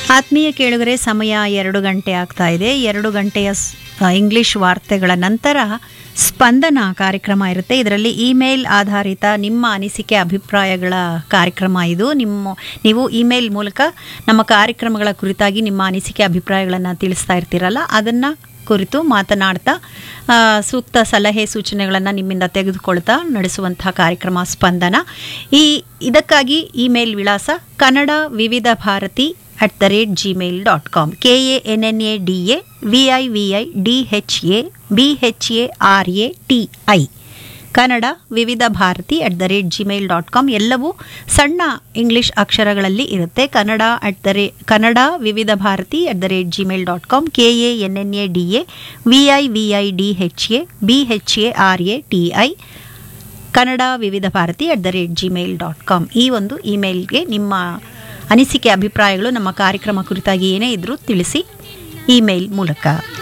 ಆತ್ಮೀಯ ಕೇಳುಗರೆ ಸಮಯ ಎರಡು ಗಂಟೆ ಆಗ್ತಾ ಇದೆ ಎರಡು ಗಂಟೆಯ ಸ್- ಆ, ಇಂಗ್ಲಿಷ್ ವಾರ್ತೆಗಳ ನಂತರ ಸ್ಪಂದನ ಕಾರ್ಯಕ್ರಮ ಇರುತ್ತೆ ಇದರಲ್ಲಿ ಇಮೇಲ್ ಆಧಾರಿತ ನಿಮ್ಮ ಅನಿಸಿಕೆ ಅಭಿಪ್ರಾಯಗಳ ಕಾರ್ಯಕ್ರಮ ಇದು ನಿಮ್ಮ ನೀವು ಇಮೇಲ್ ಮೂಲಕ ನಮ್ಮ ಕಾರ್ಯಕ್ರಮಗಳ ಕುರಿತಾಗಿ ನಿಮ್ಮ ಅನಿಸಿಕೆ ಅಭಿಪ್ರಾಯಗಳನ್ನು ತಿಳಿಸ್ತಾ ಇರ್ತೀರಲ್ಲ ಅದನ್ನು ಕುರಿತು ಮಾತನಾಡ್ತಾ ಆ, ಸೂಕ್ತ ಸಲಹೆ ಸೂಚನೆಗಳನ್ನು ನಿಮ್ಮಿಂದ ತೆಗೆದುಕೊಳ್ತಾ ನಡೆಸುವಂತಹ ಕಾರ್ಯಕ್ರಮ ಸ್ಪಂದನ ಈ ಇದಕ್ಕಾಗಿ ಇಮೇಲ್ ವಿಳಾಸ Kannada Vividh Bharati at the rate Gmail dot com K A N N A D A V I V I D H A B H A R A T I Kannada Vividh Bharati at the rate Gmail dot com ಎಲ್ಲವೂ ಸಣ್ಣ English ಅಕ್ಷರಗಳಲ್ಲಿ ಇರುತ್ತೆ Kannada at the rate Kannada Vividh Bharati at the rate Gmail dot com K A N N A D A V I V I D H A B H A R A T I Kannada Vividh Bharati at the rate Gmail dot com ಈ ಒಂದು ಇಮೇಲ್ಗೆ ನಿಮ್ಮ ಅನಿಸಿಕೆ ಅಭಿಪ್ರಾಯಗಳು ನಮ್ಮ ಕಾರ್ಯಕ್ರಮ ಕುರಿತಾಗಿ ಏನೇ ಇದ್ರೂ ತಿಳಿಸಿ ಇಮೇಲ್ ಮೂಲಕ